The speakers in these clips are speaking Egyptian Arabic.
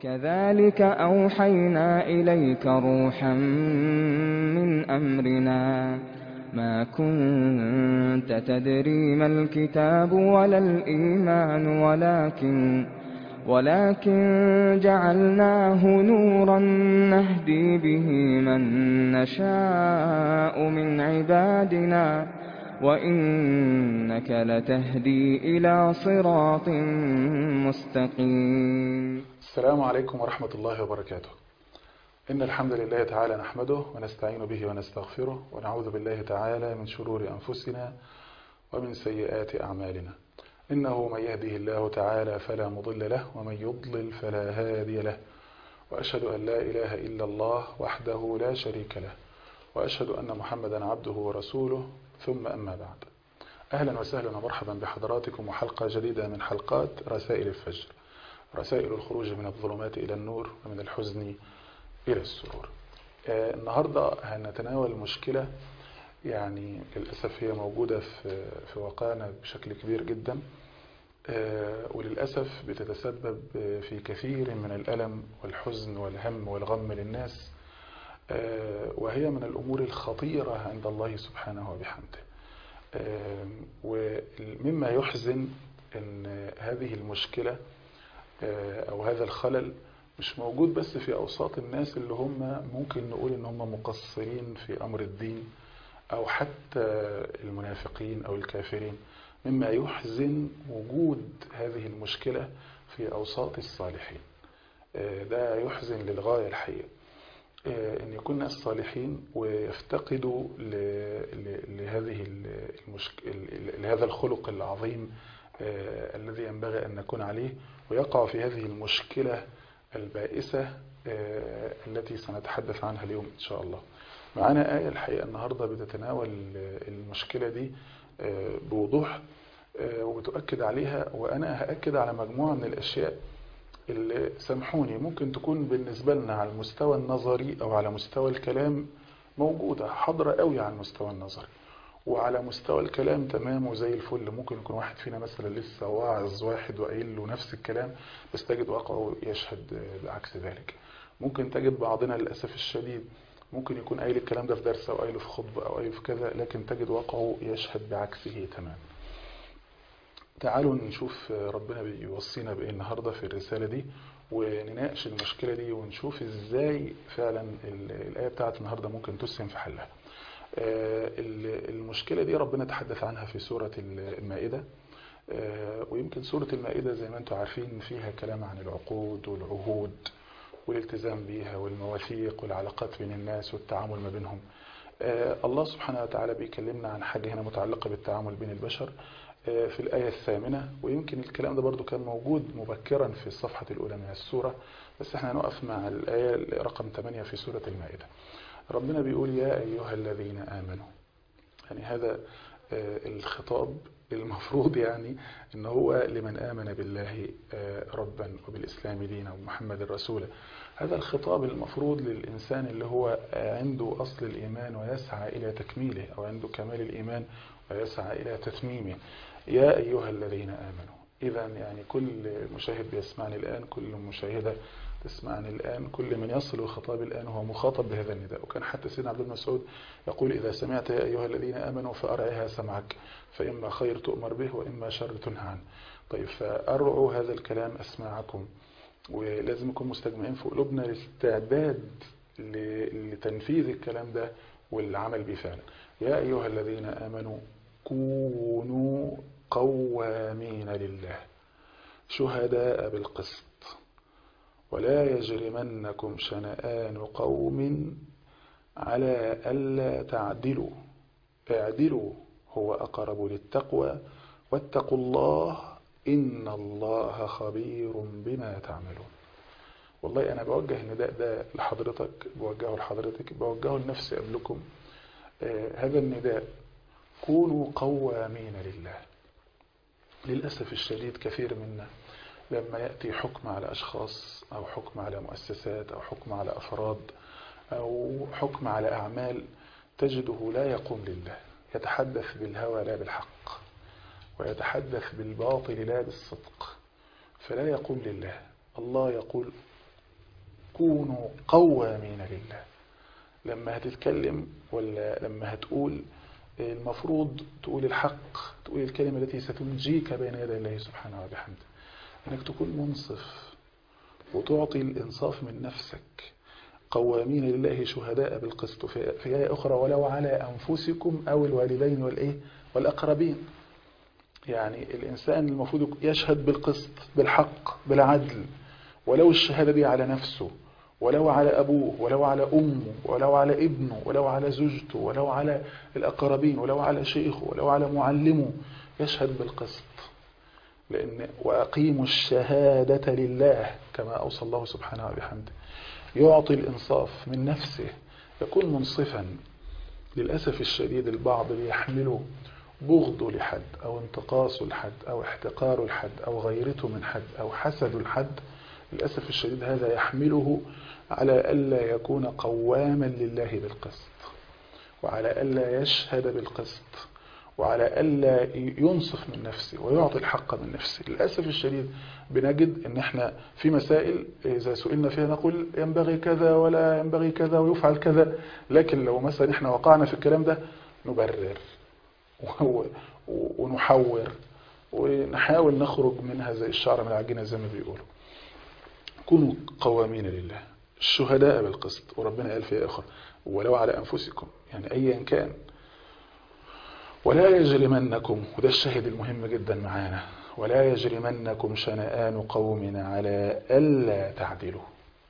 كذلك أوحينا إليك روحا من أمرنا ما كنت تدري ما الكتاب ولا الإيمان ولكن ولكن جعلناه نورا نهدي به من نشاء من عبادنا وإنك لتهدي إلى صراط مستقيم السلام عليكم ورحمة الله وبركاته إن الحمد لله تعالى نحمده ونستعين به ونستغفره ونعوذ بالله تعالى من شرور أنفسنا ومن سيئات أعمالنا إنه من يهده الله تعالى فلا مضل له ومن يضلل فلا هادي له وأشهد أن لا إله إلا الله وحده لا شريك له وأشهد أن محمدا عبده ورسوله ثم أما بعد أهلا وسهلا ومرحبا بحضراتكم وحلقة جديدة من حلقات رسائل الفجر رسائل الخروج من الظلمات إلى النور ومن الحزن إلى السرور آه النهاردة هنتناول مشكلة يعني للأسف هي موجودة في, في واقعنا بشكل كبير جدا آه وللأسف بتتسبب في كثير من الألم والحزن والهم والغم للناس آه وهي من الأمور الخطيرة عند الله سبحانه وبحمده ومما يحزن أن هذه المشكلة أو هذا الخلل مش موجود بس في أوساط الناس اللي هم ممكن نقول إن هم مقصرين في أمر الدين أو حتى المنافقين أو الكافرين مما يحزن وجود هذه المشكلة في أوساط الصالحين ده يحزن للغاية الحقيقة أن يكون ناس صالحين ويفتقدوا لهذه المشكلة لهذا الخلق العظيم الذي ينبغي أن نكون عليه ويقع في هذه المشكلة البائسة التي سنتحدث عنها اليوم إن شاء الله معنا آية الحقيقة النهاردة بتتناول المشكلة دي بوضوح وبتؤكد عليها وأنا هأكد على مجموعة من الأشياء اللي سامحوني ممكن تكون بالنسبة لنا على المستوى النظري أو على مستوى الكلام موجودة حاضرة قوي على المستوى النظري وعلى مستوى الكلام تمام وزي الفل ممكن يكون واحد فينا مثلا لسه واعظ واحد وقايل له نفس الكلام بس تجد واقعه يشهد بعكس ذلك ممكن تجد بعضنا للأسف الشديد ممكن يكون قايل الكلام ده في درس أو قايله في خطبة أو قايله في كذا لكن تجد واقعه يشهد بعكسه تمام تعالوا نشوف ربنا بيوصينا بإيه النهاردة في الرسالة دي ونناقش المشكلة دي ونشوف ازاي فعلا الآية بتاعت النهاردة ممكن تسهم في حلها المشكلة دي ربنا تحدث عنها في سورة المائدة ويمكن سورة المائدة زي ما انتم عارفين فيها كلام عن العقود والعهود والالتزام بيها والمواثيق والعلاقات بين الناس والتعامل ما بينهم الله سبحانه وتعالى بيكلمنا عن حاجة هنا متعلقة بالتعامل بين البشر في الآية الثامنة ويمكن الكلام ده برضو كان موجود مبكرا في الصفحة الأولى من السورة بس احنا هنقف مع الآية رقم 8 في سورة المائدة ربنا بيقول يا أيها الذين آمنوا يعني هذا الخطاب المفروض يعني ان هو لمن آمن بالله ربا وبالإسلام دينا ومحمد رسولا هذا الخطاب المفروض للإنسان اللي هو عنده أصل الإيمان ويسعى إلى تكميله أو عنده كمال الإيمان ويسعى إلى تتميمه يا أيها الذين آمنوا إذا يعني كل مشاهد بيسمعني الآن كل مشاهدة تسمعني الآن كل من يصل الخطاب الآن هو مخاطب بهذا النداء وكان حتى سيدنا عبد الله مسعود يقول إذا سمعت يا أيها الذين آمنوا فأرعها سمعك فإما خير تؤمر به وإما شر تنهى عنه طيب فأرعوا هذا الكلام أسماعكم ولازم نكون مستجمعين في قلوبنا الاستعداد لتنفيذ الكلام ده والعمل به فعلا يا أيها الذين آمنوا كونوا قوامين لله شهداء بالقسط ولا يجرمنكم شنآن قوم على ألا تعدلوا اعدلوا هو أقرب للتقوى واتقوا الله إن الله خبير بما تعملون والله أنا بوجه النداء ده لحضرتك بوجهه لحضرتك بوجهه لنفسي قبلكم آه هذا النداء كونوا قوامين لله للأسف الشديد كثير منا لما يأتي حكم على أشخاص أو حكم على مؤسسات أو حكم على أفراد أو حكم على أعمال تجده لا يقوم لله يتحدث بالهوى لا بالحق ويتحدث بالباطل لا بالصدق فلا يقوم لله الله يقول كونوا قوامين لله لما هتتكلم ولا لما هتقول المفروض تقول الحق تقول الكلمة التي ستنجيك بين يدي الله سبحانه وبحمده انك تكون منصف وتعطي الانصاف من نفسك قوامين لله شهداء بالقسط في في آية أخرى ولو على أنفسكم أو الوالدين والإيه والأقربين يعني الإنسان المفروض يشهد بالقسط بالحق بالعدل ولو الشهادة دي على نفسه ولو على أبوه ولو على أمه ولو على ابنه ولو على زوجته ولو على الأقربين ولو على شيخه ولو على معلمه يشهد بالقسط لأن وأقيموا الشهادة لله كما أوصى الله سبحانه وبحمده يعطي الإنصاف من نفسه يكون منصفا للأسف الشديد البعض بيحمله بغضه لحد أو انتقاصه لحد أو احتقاره لحد أو غيرته من حد أو حسده لحد للأسف الشديد هذا يحمله على ألا يكون قواما لله بالقسط وعلى ألا يشهد بالقسط وعلى ألا ينصف من نفسه ويعطي الحق من نفسه للأسف الشديد بنجد ان احنا في مسائل اذا سئلنا فيها نقول ينبغي كذا ولا ينبغي كذا ويفعل كذا لكن لو مثلا احنا وقعنا في الكلام ده نبرر ونحور ونحاول نخرج منها زي الشعر من العجينة زي ما بيقولوا كونوا قوامين لله الشهداء بالقسط وربنا قال في آخر ولو على أنفسكم يعني أيا كان ولا يجرمنكم وده الشاهد المهم جدا معانا ولا يجرمنكم شنآن قوم على ألا تعدلوا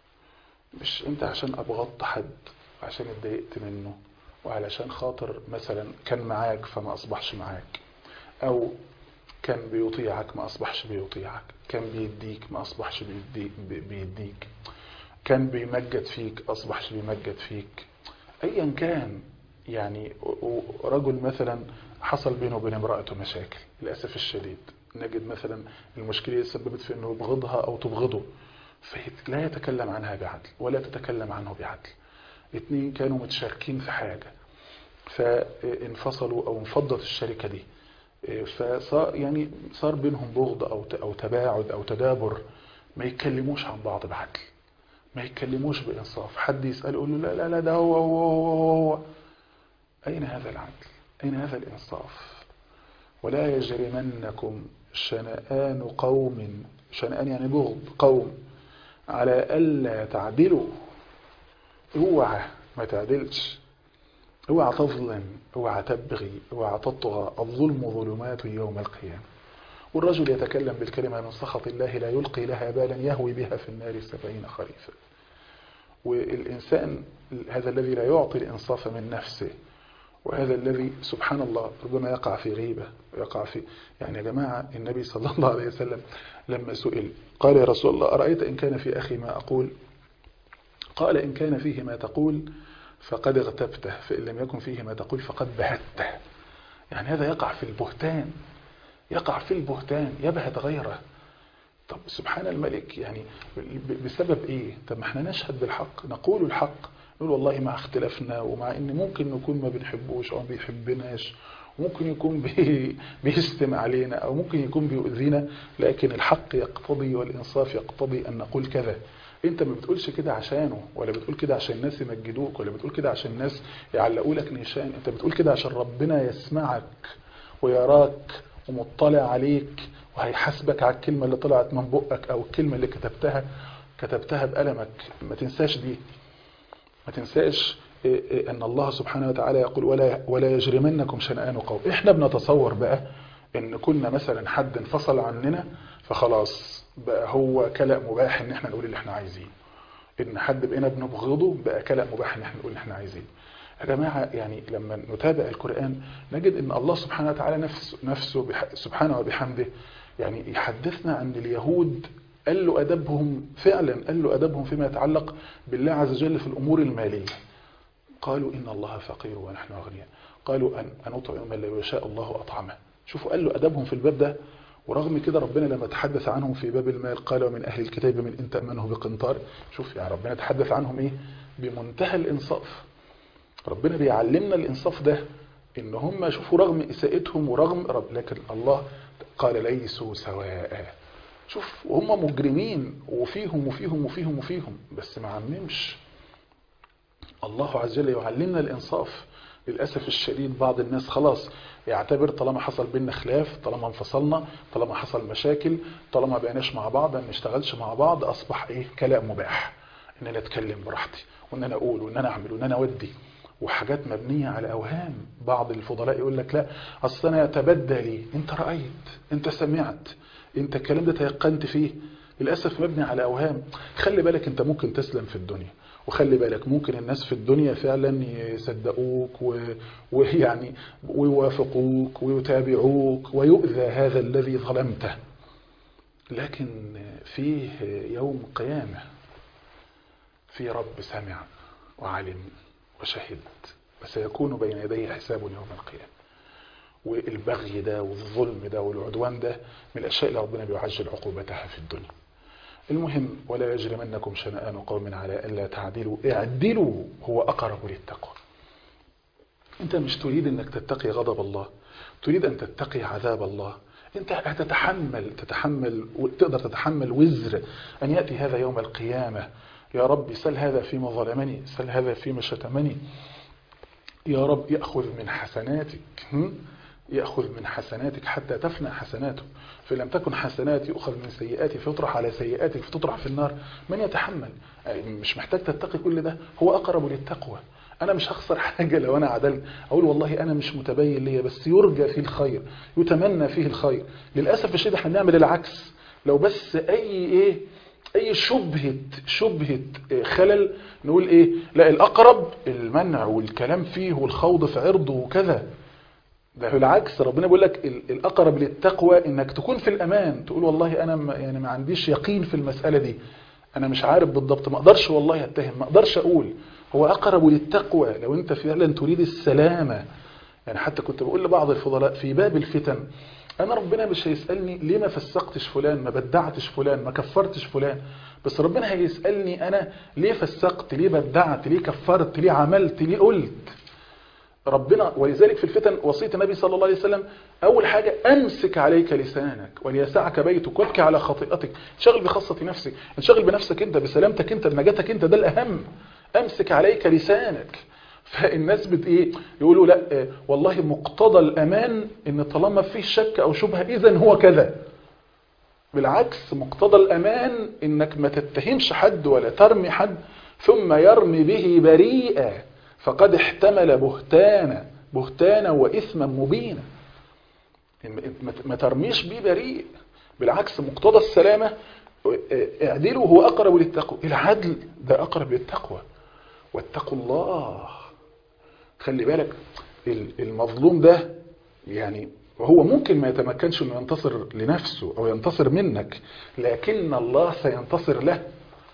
مش انت عشان أبغضت حد وعشان اتضايقت منه وعلشان خاطر مثلا كان معاك فما أصبحش معاك أو كان بيطيعك ما أصبحش بيطيعك كان بيديك ما أصبحش بيديك, بيديك كان بيمجد فيك أصبحش بيمجد فيك أيا كان يعني رجل مثلا حصل بينه وبين امرأته مشاكل للأسف الشديد نجد مثلا المشكلة سببت في أنه يبغضها أو تبغضه فلا يتكلم عنها بعدل ولا تتكلم عنه بعدل اتنين كانوا متشاركين في حاجة فانفصلوا أو انفضت الشركة دي فصار يعني صار بينهم بغض أو أو تباعد أو تدابر ما يتكلموش عن بعض بعدل ما يتكلموش بإنصاف حد يسأل يقول له لا لا لا ده هو هو هو, هو. أين هذا العدل أين هذا الإنصاف ولا يجرمنكم شنآن قوم شنآن يعني بغض قوم على ألا تعدلوا اوعى ما تعدلش اوعى تظلم اوعى تبغي اوعى تطغى الظلم ظلمات يوم القيامة والرجل يتكلم بالكلمة من سخط الله لا يلقي لها بالا يهوي بها في النار سبعين خريفا والإنسان هذا الذي لا يعطي الإنصاف من نفسه وهذا الذي سبحان الله ربما يقع في غيبة ويقع في يعني يا جماعة النبي صلى الله عليه وسلم لما سئل قال يا رسول الله أرأيت إن كان في أخي ما أقول قال إن كان فيه ما تقول فقد اغتبته فإن لم يكن فيه ما تقول فقد بهته يعني هذا يقع في البهتان يقع في البهتان يبهت غيره طب سبحان الملك يعني بسبب ايه طب ما احنا نشهد بالحق نقول الحق نقول والله مع اختلافنا ومع ان ممكن نكون ما بنحبوش او ما بيحبناش ممكن يكون بي بيستمع علينا او ممكن يكون بيؤذينا لكن الحق يقتضي والانصاف يقتضي ان نقول كذا انت ما بتقولش كده عشانه ولا بتقول كده عشان الناس يمجدوك ولا بتقول كده عشان الناس يعلقوا لك نيشان انت بتقول كده عشان ربنا يسمعك ويراك ومطلع عليك وهيحاسبك على الكلمة اللي طلعت من بقك او الكلمة اللي كتبتها كتبتها بقلمك ما تنساش دي ما تنساش ان الله سبحانه وتعالى يقول ولا ولا يجرمنكم شنآن قوم احنا بنتصور بقى ان كنا مثلا حد انفصل عننا فخلاص بقى هو كلام مباح ان احنا نقول اللي احنا عايزينه ان حد بقينا بنبغضه بقى كلام مباح ان احنا نقول اللي احنا عايزينه يا جماعة يعني لما نتابع القرآن نجد ان الله سبحانه وتعالى نفسه, نفسه سبحانه وبحمده يعني يحدثنا عن اليهود قال له أدبهم فعلا قال له أدبهم فيما يتعلق بالله عز وجل في الأمور المالية قالوا إن الله فقير ونحن أغنياء قالوا أن نطعم من لو يشاء الله أطعمه شوفوا قال له أدبهم في الباب ده ورغم كده ربنا لما تحدث عنهم في باب المال قال ومن أهل الكتاب من إن تأمنه بقنطار شوف يعني ربنا تحدث عنهم إيه بمنتهى الإنصاف ربنا بيعلمنا الإنصاف ده إن هم شوفوا رغم إساءتهم ورغم رب لكن الله قال ليسوا سواء شوف وهم مجرمين وفيهم وفيهم وفيهم وفيهم بس ما عممش الله عز وجل يعلمنا الإنصاف للأسف الشديد بعض الناس خلاص يعتبر طالما حصل بينا خلاف طالما انفصلنا طالما حصل مشاكل طالما بقيناش مع بعض ما نشتغلش مع بعض أصبح إيه كلام مباح إن أنا أتكلم براحتي وإن أنا أقول وإن أنا أعمل وإن أنا أودي وحاجات مبنية على أوهام بعض الفضلاء يقول لك لا أصل أنا يتبدى لي أنت رأيت أنت سمعت أنت الكلام ده تيقنت فيه للأسف مبني على أوهام خلي بالك أنت ممكن تسلم في الدنيا وخلي بالك ممكن الناس في الدنيا فعلا يصدقوك و- ويعني ويوافقوك ويتابعوك ويؤذى هذا الذي ظلمته لكن فيه يوم قيامة في رب سمع وعلم وشهد وسيكون بين يديه حساب يوم القيامة والبغي ده والظلم ده والعدوان ده من الأشياء اللي ربنا بيعجل عقوبتها في الدنيا المهم ولا يجرمنكم شنآن قوم على ألا تعدلوا اعدلوا هو أقرب للتقوى أنت مش تريد أنك تتقي غضب الله تريد أن تتقي عذاب الله أنت هتتحمل تتحمل تقدر تتحمل وزر أن يأتي هذا يوم القيامة يا رب سل هذا فيما ظلمني سل هذا فيما شتمني يا رب يأخذ من حسناتك هم؟ يأخذ من حسناتك حتى تفنى حسناته فإن لم تكن حسنات يؤخذ من سيئاتي فيطرح على سيئاتك فتطرح في النار من يتحمل يعني مش محتاج تتقي كل ده هو أقرب للتقوى أنا مش هخسر حاجة لو أنا عدلت أقول والله أنا مش متبين ليا بس يرجى فيه الخير يتمنى فيه الخير للأسف الشديد احنا بنعمل العكس لو بس أي إيه أي شبهة شبهة خلل نقول إيه لا الأقرب المنع والكلام فيه والخوض في عرضه وكذا ده بالعكس ربنا بيقول لك ال- الأقرب للتقوى إنك تكون في الأمان تقول والله أنا ما يعني ما عنديش يقين في المسألة دي أنا مش عارف بالضبط ما أقدرش والله أتهم ما أقدرش أقول هو أقرب للتقوى لو أنت فعلا تريد السلامة يعني حتى كنت بقول لبعض الفضلاء في باب الفتن أنا ربنا مش هيسألني ليه ما فسقتش فلان ما بدعتش فلان ما كفرتش فلان بس ربنا هيسألني أنا ليه فسقت ليه بدعت ليه كفرت ليه عملت ليه قلت ربنا ولذلك في الفتن وصية النبي صلى الله عليه وسلم أول حاجة أمسك عليك لسانك وليسعك بيتك وابكي على خطيئتك انشغل بخاصة نفسك انشغل بنفسك أنت بسلامتك أنت بنجاتك أنت ده الأهم أمسك عليك لسانك فالناس بت ايه يقولوا لا آه، والله مقتضى الأمان إن طالما فيه شك أو شبهة إذا هو كذا بالعكس مقتضى الأمان إنك ما تتهمش حد ولا ترمي حد ثم يرمي به بريئا فقد احتمل بهتانا بهتانا وإثما مبينا ما- ما ترميش بيه بريء بالعكس مقتضى السلامة اعدلوا هو أقرب للتقوى العدل ده أقرب للتقوى واتقوا الله خلي بالك ال- المظلوم ده يعني هو ممكن ما يتمكنش انه ينتصر لنفسه او ينتصر منك لكن الله سينتصر له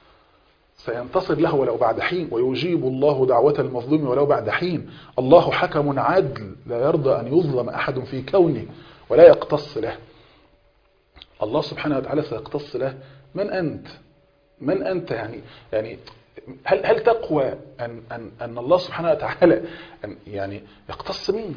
سينتصر له ولو بعد حين ويجيب الله دعوة المظلوم ولو بعد حين الله حكم عدل لا يرضى أن يظلم أحد في كونه ولا يقتص له الله سبحانه وتعالى سيقتص له من أنت من أنت يعني يعني هل هل تقوى أن أن أن الله سبحانه وتعالى أن يعني يقتص منك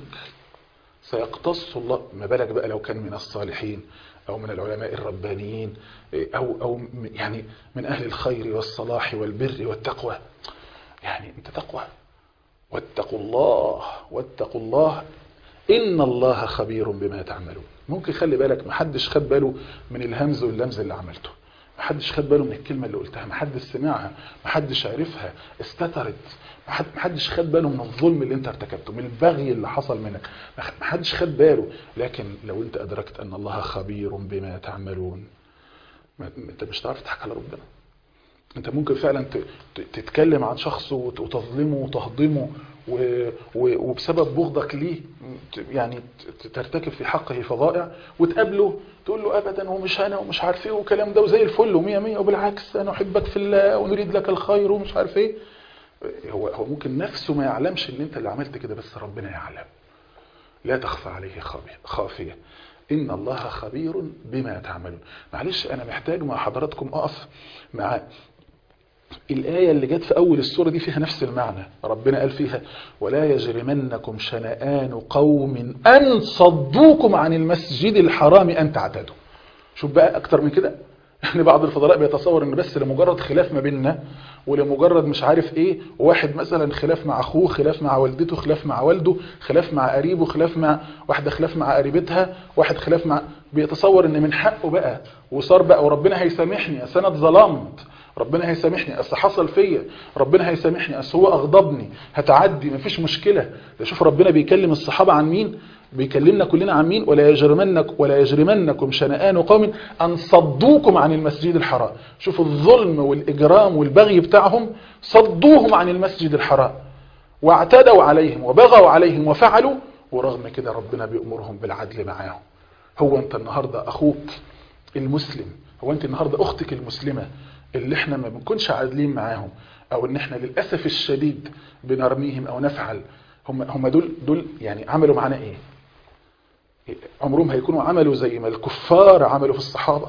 سيقتص الله ما بالك بقى لو كان من الصالحين أو من العلماء الربانيين أو أو م- يعني من أهل الخير والصلاح والبر والتقوى يعني أنت تقوى واتقوا الله واتقوا الله إن الله خبير بما تعملون ممكن خلي بالك محدش خد باله من الهمز واللمز اللي عملته محدش خد باله من الكلمة اللي قلتها محدش سمعها محدش عرفها استترت محد- محدش خد باله من الظلم اللي انت ارتكبته من البغي اللي حصل منك مح- محدش خد باله لكن لو انت أدركت أن الله خبير بما تعملون ما- انت مش هتعرف تضحك على ربنا انت ممكن فعلا ت- ت- تتكلم عن شخص وت- وتظلمه وتهضمه و- و- وبسبب بغضك ليه ت- يعني ت- ترتكب في حقه فظائع وتقابله تقول له ابدا ومش انا ومش عارف ايه والكلام ده وزي الفل ومية مية وبالعكس انا احبك في الله ونريد لك الخير ومش عارف ايه هو هو ممكن نفسه ما يعلمش ان انت اللي عملت كده بس ربنا يعلم لا تخفى عليه خافية- خافية إن الله خبير بما تعملون معلش أنا محتاج مع حضراتكم أقف مع الآية اللي جت في أول السورة دي فيها نفس المعنى ربنا قال فيها ولا يجرمنكم شنآن قوم أن صدوكم عن المسجد الحرام أن تعتدوا شوف بقى اكتر من كده يعني بعض الفضلاء بيتصور ان بس لمجرد خلاف ما بيننا ولمجرد مش عارف ايه واحد مثلا خلاف مع اخوه خلاف مع والدته خلاف مع والده خلاف مع قريبه خلاف مع واحده خلاف مع قريبتها واحد خلاف مع بيتصور ان من حقه بقى وصار بقى وربنا هيسامحني اصل انا اتظلمت ربنا هيسامحني اصل حصل فيا ربنا هيسامحني اصل هو اغضبني هتعدي مفيش مشكله ده شوف ربنا بيكلم الصحابه عن مين بيكلمنا كلنا عن مين ولا يجرمنك ولا يجرمنكم شنآن قوم ان صدوكم عن المسجد الحرام شوفوا الظلم والاجرام والبغي بتاعهم صدوهم عن المسجد الحرام واعتدوا عليهم وبغوا عليهم وفعلوا ورغم كده ربنا بيأمرهم بالعدل معاهم هو انت النهارده اخوك المسلم هو انت النهارده اختك المسلمه اللي احنا ما بنكونش عادلين معاهم او ان احنا للاسف الشديد بنرميهم او نفعل هم هم دول دول يعني عملوا معانا ايه عمرهم هيكونوا عملوا زي ما الكفار عملوا في الصحابه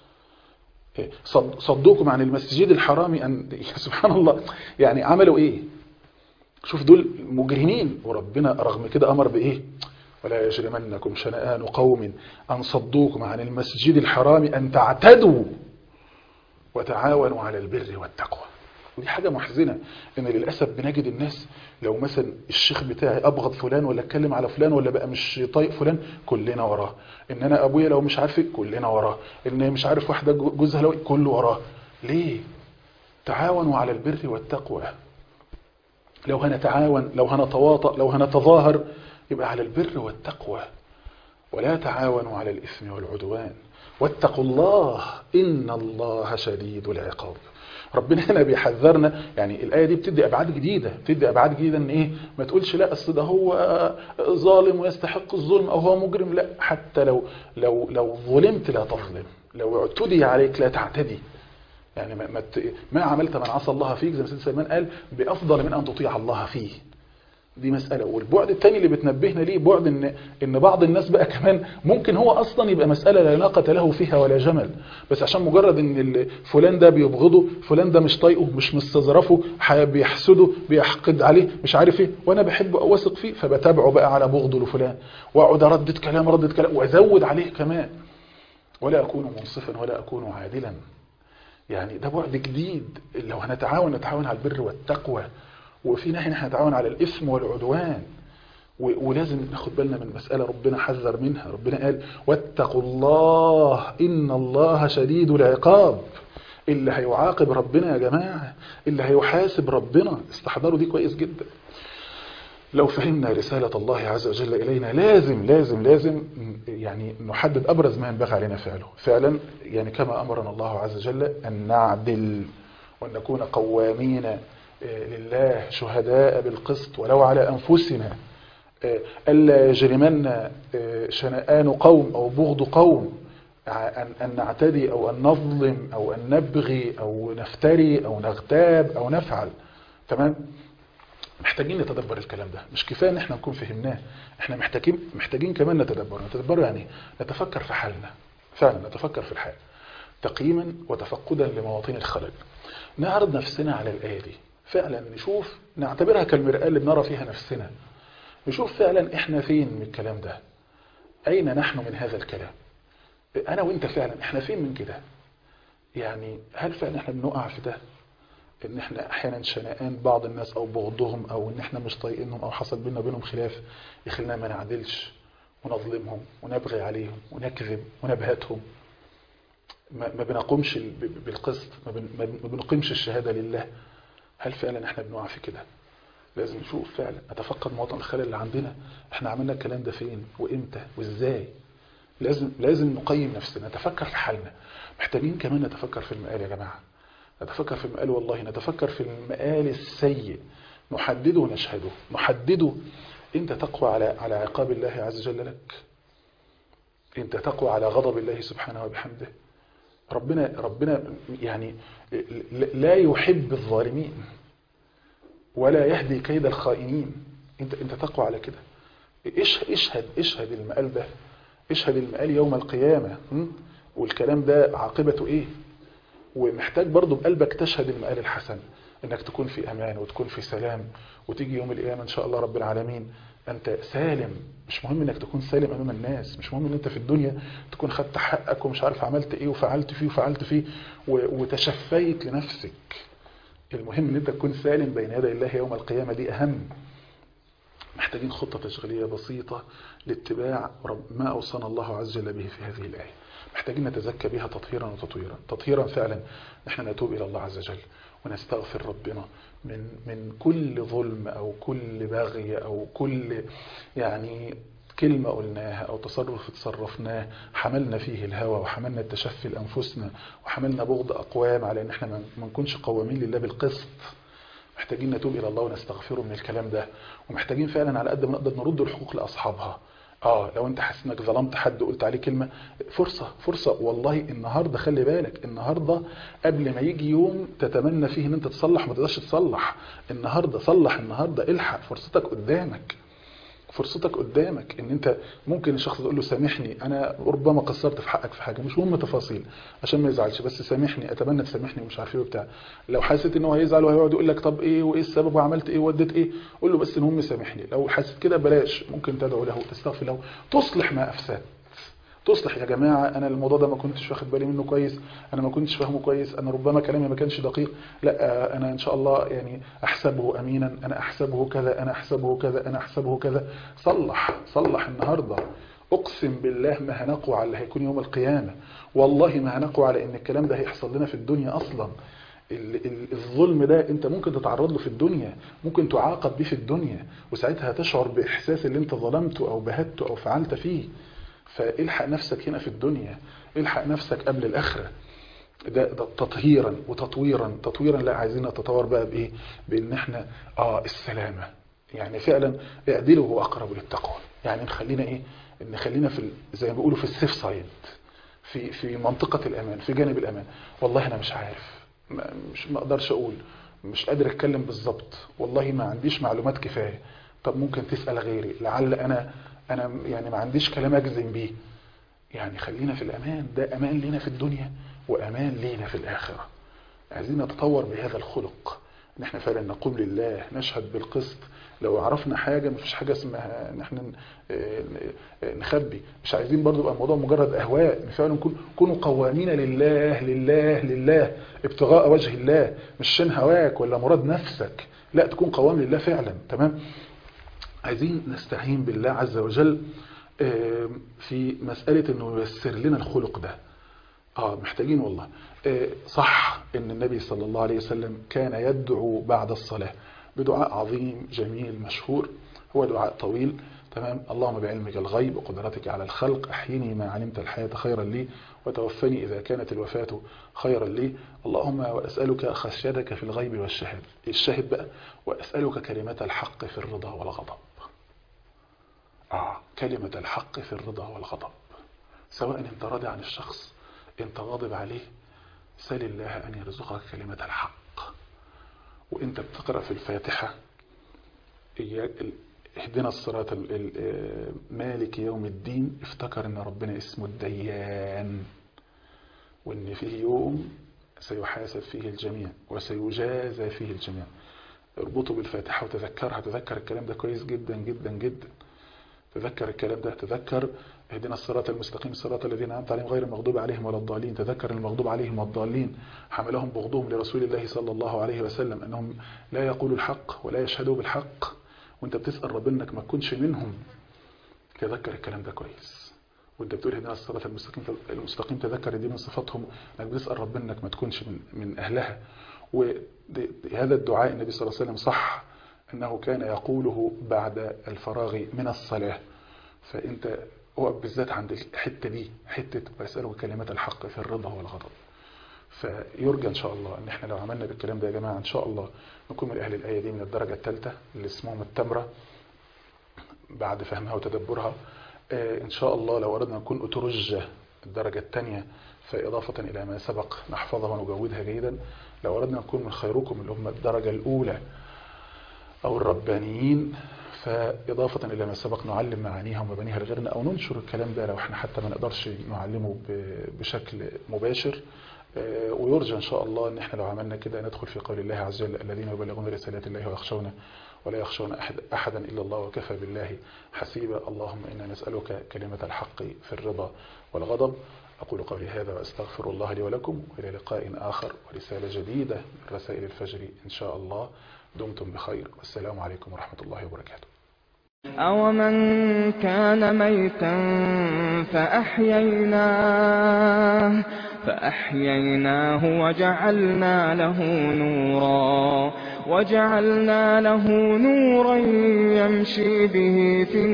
صدوكم عن المسجد الحرام ان سبحان الله يعني عملوا ايه شوف دول مجرمين وربنا رغم كده امر بايه ولا يجرمنكم شنآن قوم ان صدوكم عن المسجد الحرام ان تعتدوا وتعاونوا على البر والتقوى ودي حاجة محزنة ان للأسف بنجد الناس لو مثلا الشيخ بتاعي ابغض فلان ولا اتكلم على فلان ولا بقى مش طايق فلان كلنا وراه ان انا ابويا لو مش عارف كلنا وراه ان مش عارف واحدة جوزها لو كله وراه ليه تعاونوا على البر والتقوى لو هنتعاون لو هنتواطأ لو هنتظاهر يبقى على البر والتقوى ولا تعاونوا على الإثم والعدوان واتقوا الله إن الله شديد العقاب ربنا هنا بيحذرنا يعني الآية دي بتدي أبعاد جديدة بتدي أبعاد جديدة إن إيه ما تقولش لا أصل ده هو ظالم ويستحق الظلم أو هو مجرم لا حتى لو لو لو ظلمت لا تظلم لو اعتدي عليك لا تعتدي يعني ما, ما, ما عملت من عصى الله فيك زي ما سيدنا سليمان قال بأفضل من أن تطيع الله فيه دي مسألة والبعد الثاني اللي بتنبهنا ليه بعد ان ان بعض الناس بقى كمان ممكن هو اصلا يبقى مسألة لا ناقة له فيها ولا جمل بس عشان مجرد ان فلان ده بيبغضه فلان ده مش طايقه مش مستظرفه بيحسده بيحقد عليه مش عارف ايه وانا بحبه او واثق فيه فبتابعه بقى على بغضه لفلان واقعد اردد كلام ردد كلام وازود عليه كمان ولا اكون منصفا ولا اكون عادلا يعني ده بعد جديد لو هنتعاون نتعاون على البر والتقوى وفي ناحية نحن نتعاون على الإثم والعدوان ولازم ناخد بالنا من مسألة ربنا حذر منها ربنا قال واتقوا الله إن الله شديد العقاب اللي هيعاقب ربنا يا جماعة اللي هيحاسب ربنا استحضروا دي كويس جدا لو فهمنا رسالة الله عز وجل إلينا لازم لازم لازم يعني نحدد أبرز ما ينبغي علينا فعله فعلا يعني كما أمرنا الله عز وجل أن نعدل وأن نكون قوامين لله شهداء بالقسط ولو على أنفسنا ألا يجرمن شنآن قوم أو بغض قوم أن نعتدي أو أن نظلم أو أن نبغي أو نفتري أو نغتاب أو نفعل تمام محتاجين نتدبر الكلام ده مش كفايه ان احنا نكون فهمناه احنا محتاجين محتاجين كمان نتدبر نتدبر يعني نتفكر في حالنا فعلا نتفكر في الحال تقييما وتفقدا لمواطن الخلل نعرض نفسنا على الآية دي فعلا نشوف نعتبرها كالمرآة اللي بنرى فيها نفسنا نشوف فعلا احنا فين من الكلام ده اين نحن من هذا الكلام انا وانت فعلا احنا فين من كده يعني هل فعلا احنا بنقع في ده ان احنا احيانا شنآن بعض الناس او بغضهم او ان احنا مش طايقينهم او حصل بينا وبينهم خلاف يخلينا ما نعدلش ونظلمهم ونبغي عليهم ونكذب ونبهتهم ما بنقومش بالقسط ما بنقيمش الشهادة لله هل فعلا احنا بنقع في كده لازم نشوف فعلا نتفقد مواطن الخلل اللي عندنا احنا عملنا الكلام ده فين وامتى وازاي لازم لازم نقيم نفسنا نتفكر في حالنا محتاجين كمان نتفكر في المقال يا جماعه نتفكر في المقال والله نتفكر في المقال السيء نحدده ونشهده نحدده انت تقوى على على عقاب الله عز وجل لك انت تقوى على غضب الله سبحانه وبحمده ربنا ربنا يعني لا يحب الظالمين ولا يهدي كيد الخائنين انت انت تقوى على كده اشهد اشهد المقال ده اشهد المقال يوم القيامة والكلام ده عاقبته ايه ومحتاج برضو بقلبك تشهد المقال الحسن انك تكون في امان وتكون في سلام وتيجي يوم القيامة ان شاء الله رب العالمين انت سالم مش مهم انك تكون سالم امام الناس مش مهم ان انت في الدنيا تكون خدت حقك ومش عارف عملت ايه وفعلت فيه وفعلت فيه و- وتشفيت لنفسك المهم ان انت تكون سالم بين يدي الله يوم القيامة دي اهم محتاجين خطة تشغيلية بسيطة لاتباع رب ما أوصانا الله عز وجل به في هذه الآية محتاجين نتزكى بها تطهيرا وتطويرا تطهيرا فعلا نحن نتوب إلى الله عز وجل ونستغفر ربنا من من كل ظلم أو كل بغي أو كل يعني كلمة قلناها أو تصرف تصرفناه حملنا فيه الهوى وحملنا التشفي لأنفسنا وحملنا بغض أقوام على أن احنا ما نكونش قوامين لله بالقسط محتاجين نتوب إلى الله ونستغفره من الكلام ده ومحتاجين فعلا على قد ما نقدر نرد الحقوق لأصحابها اه لو انت حاسس انك ظلمت حد وقلت عليه كلمة فرصة فرصة والله النهاردة خلي بالك النهاردة قبل ما يجي يوم تتمنى فيه ان انت تصلح ما تقدرش تصلح النهاردة صلح النهاردة الحق فرصتك قدامك فرصتك قدامك ان انت ممكن الشخص تقول له سامحني انا ربما قصرت في حقك في حاجه مش مهم تفاصيل عشان ما يزعلش بس سامحني اتمنى تسامحني ومش عارف ايه وبتاع لو حسيت ان هو هيزعل وهيقعد يقول لك طب ايه وايه السبب وعملت ايه ووديت ايه قول له بس المهم سامحني لو حسيت كده بلاش ممكن تدعو له تستغفر له تصلح ما افسد تصلح يا جماعة أنا الموضوع ده ما كنتش واخد بالي منه كويس أنا ما كنتش فاهمه كويس أنا ربما كلامي ما كانش دقيق لا أنا إن شاء الله يعني أحسبه أمينا أنا أحسبه كذا أنا أحسبه كذا أنا أحسبه كذا صلح صلح النهاردة أقسم بالله ما هنقوى على اللي هيكون يوم القيامة والله ما هنقوى على إن الكلام ده هيحصل لنا في الدنيا أصلا ال- ال- الظلم ده انت ممكن تتعرض له في الدنيا ممكن تعاقب بيه في الدنيا وساعتها تشعر بإحساس اللي انت ظلمته أو بهته أو فعلت فيه فالحق نفسك هنا في الدنيا الحق نفسك قبل الآخرة ده, ده تطهيرا وتطويرا تطويرا لا عايزين نتطور بقى بإيه بإن احنا آه السلامة يعني فعلا اعدلوا هو أقرب للتقوى يعني نخلينا إيه نخلينا في ال- زي ما بيقولوا في السيف سايد في في منطقة الأمان في جانب الأمان والله أنا مش عارف ما- مش ما أقدرش أقول مش قادر أتكلم بالظبط والله ما عنديش معلومات كفاية طب ممكن تسأل غيري لعل أنا أنا يعني ما عنديش كلام أجزم بيه يعني خلينا في الأمان ده أمان لينا في الدنيا وأمان لينا في الآخرة عايزين نتطور بهذا الخلق ان احنا فعلا نقوم لله نشهد بالقسط لو عرفنا حاجة مفيش حاجة اسمها ان احنا ن- آه، نخبي مش عايزين برضو يبقى الموضوع مجرد اهواء إن فعلا نكون كونوا قوامين لله لله لله ابتغاء وجه الله مش شن هواك ولا مراد نفسك لا تكون قوام لله فعلا تمام عايزين نستعين بالله عز وجل آه، في مسألة انه ييسر لنا الخلق ده اه محتاجين والله آه، صح ان النبي صلى الله عليه وسلم كان يدعو بعد الصلاة بدعاء عظيم جميل مشهور هو دعاء طويل تمام اللهم بعلمك الغيب وقدرتك على الخلق احيني ما علمت الحياة خيرا لي وتوفني إذا كانت الوفاة خيرا لي اللهم وأسألك خشيتك في الغيب والشهد الشاهد بقى وأسألك كلمة الحق في الرضا والغضب آه كلمة الحق في الرضا والغضب سواء انت راضي عن الشخص انت غاضب عليه سل الله أن يرزقك كلمة الحق وانت بتقرأ في الفاتحة إياك اهدنا الصراط ال- ال- آه، مالك يوم الدين افتكر ان ربنا اسمه الديان وان فيه يوم سيحاسب فيه الجميع وسيجازى فيه الجميع اربطوا بالفاتحة وتذكرها تذكر الكلام ده كويس جدا جدا جدا تذكر الكلام ده تذكر اهدنا الصراط المستقيم صراط الذين أنعمت عليهم غير المغضوب عليهم ولا الضالين تذكر المغضوب عليهم والضالين حملهم بغضهم لرسول الله صلى الله عليه وسلم أنهم لا يقولوا الحق ولا يشهدوا بالحق وانت بتسأل ربنا انك ما تكونش منهم تذكر الكلام ده كويس وانت بتقول هنا الصراط المستقيم المستقيم تذكر دي من صفاتهم انك بتسأل ربنا انك ما تكونش من, من اهلها وهذا الدعاء النبي صلى الله عليه وسلم صح انه كان يقوله بعد الفراغ من الصلاة فانت هو بالذات عند الحتة دي حتة ويسألك كلمة الحق في الرضا والغضب فيرجى ان شاء الله ان احنا لو عملنا بالكلام ده يا جماعة ان شاء الله نكون من اهل الاية دي من الدرجة الثالثة اللي اسمهم التمرة بعد فهمها وتدبرها آه، ان شاء الله لو اردنا نكون اترجة الدرجة الثانية فإضافة إلى ما سبق نحفظها ونجودها جيدا لو أردنا نكون من خيركم اللي هم الدرجة الأولى أو الربانيين فإضافة إلى ما سبق نعلم معانيها ومبانيها لغيرنا أو ننشر الكلام ده لو احنا حتى ما نقدرش نعلمه ب- بشكل مباشر آه، ويرجى إن شاء الله أن احنا لو عملنا كده ندخل في قول الله عز وجل الذين يبلغون رسالات الله ويخشونه ولا يخشون أحد أحدا إلا الله وكفى بالله حسيبا اللهم إنا نسألك كلمة الحق في الرضا والغضب أقول قولي هذا وأستغفر الله لي ولكم وإلى لقاء آخر ورسالة جديدة من رسائل الفجر إن شاء الله دمتم بخير والسلام عليكم ورحمة الله وبركاته أومن كان ميتا فأحييناه فأحييناه وجعلنا له نورا وجعلنا له نورا يمشي به في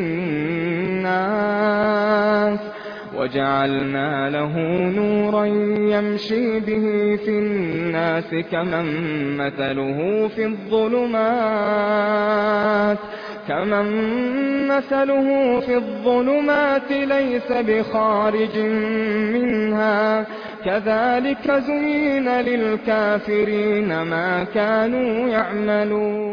الناس وجعلنا له نورا يمشي به في الناس كمن مثله في الظلمات كمن مثله في الظلمات ليس بخارج منها كذلك زين للكافرين ما كانوا يعملون